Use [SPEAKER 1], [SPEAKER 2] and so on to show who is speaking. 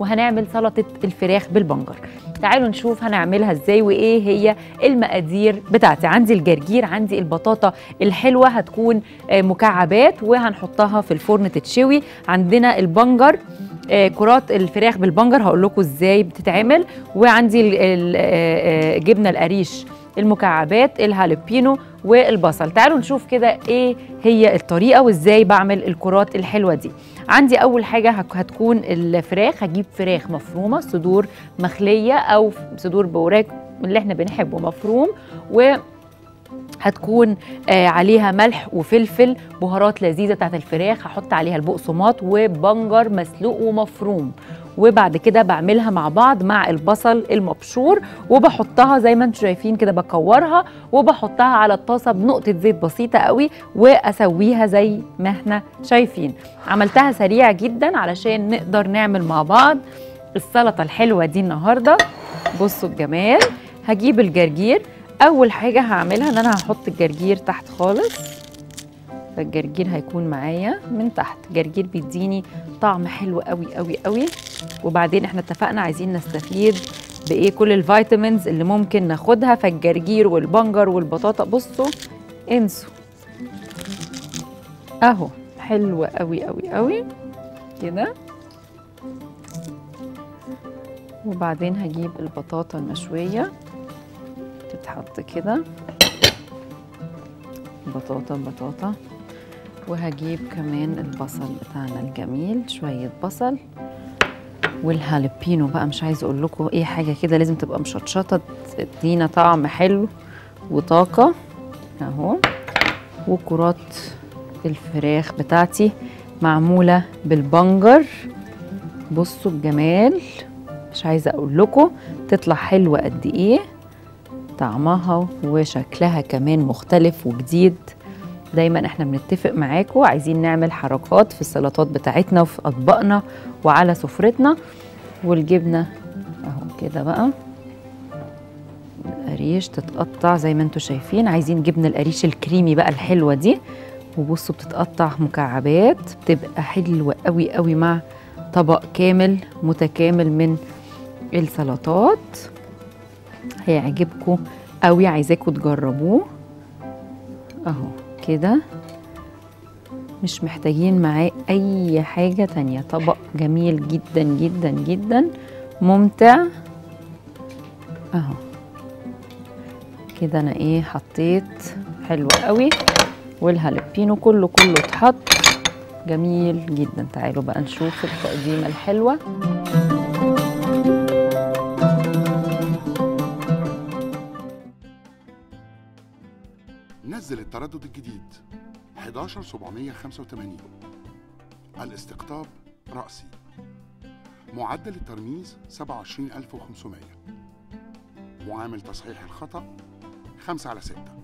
[SPEAKER 1] وهنعمل سلطه الفراخ بالبنجر تعالوا نشوف هنعملها ازاي وايه هي المقادير بتاعتي عندي الجرجير عندي البطاطا الحلوه هتكون آه، مكعبات وهنحطها في الفرن تتشوي عندنا البنجر آه، كرات الفراخ بالبنجر هقول لكم ازاي بتتعمل وعندي ال- ال- آه، آه، جبنه القريش المكعبات الهالبينو والبصل تعالوا نشوف كده ايه هي الطريقه وازاي بعمل الكرات الحلوه دي عندي اول حاجه هك- هتكون الفراخ هجيب فراخ مفرومه صدور مخليه او صدور بوراك اللي احنا بنحبه مفروم و هتكون آه عليها ملح وفلفل بهارات لذيذه بتاعت الفراخ هحط عليها البقسماط وبنجر مسلوق ومفروم وبعد كده بعملها مع بعض مع البصل المبشور وبحطها زي ما انتم شايفين كده بكورها وبحطها على الطاسه بنقطه زيت بسيطه قوي واسويها زي ما احنا شايفين عملتها سريع جدا علشان نقدر نعمل مع بعض السلطه الحلوه دي النهارده بصوا الجمال هجيب الجرجير اول حاجه هعملها ان انا هحط الجرجير تحت خالص فالجرجير هيكون معايا من تحت الجرجير بيديني طعم حلو قوي قوي قوي وبعدين احنا اتفقنا عايزين نستفيد بايه كل الفيتامينز اللي ممكن ناخدها فالجرجير والبنجر والبطاطا بصوا انسوا اهو حلوه قوي قوي قوي كده وبعدين هجيب البطاطا المشويه تتحط كده بطاطا بطاطا وهجيب كمان البصل بتاعنا الجميل شوية بصل والهالبينو بقى مش عايزه اقول لكم ايه حاجه كده لازم تبقى مشطشطه تدينا طعم حلو وطاقه اهو وكرات الفراخ بتاعتي معموله بالبنجر بصوا الجمال مش عايزه اقول لكم تطلع حلوه قد ايه طعمها وشكلها كمان مختلف وجديد دايما احنا بنتفق معاكم عايزين نعمل حركات في السلطات بتاعتنا وفي اطباقنا وعلى سفرتنا والجبنه اهو كده بقى القريش تتقطع زي ما انتم شايفين عايزين جبنه القريش الكريمي بقى الحلوه دي وبصوا بتتقطع مكعبات بتبقى حلوه قوي قوي مع طبق كامل متكامل من السلطات هيعجبكم قوي عايزاكم تجربوه اهو كده مش محتاجين معاه اي حاجة تانية طبق جميل جدا جدا جدا ممتع اهو كده انا ايه حطيت حلو قوي والهالبينو كله كله اتحط جميل جدا تعالوا بقى نشوف التقديمة الحلوة
[SPEAKER 2] نزل التردد الجديد 11785 الاستقطاب رأسي معدل الترميز 27500 معامل تصحيح الخطأ 5 على 6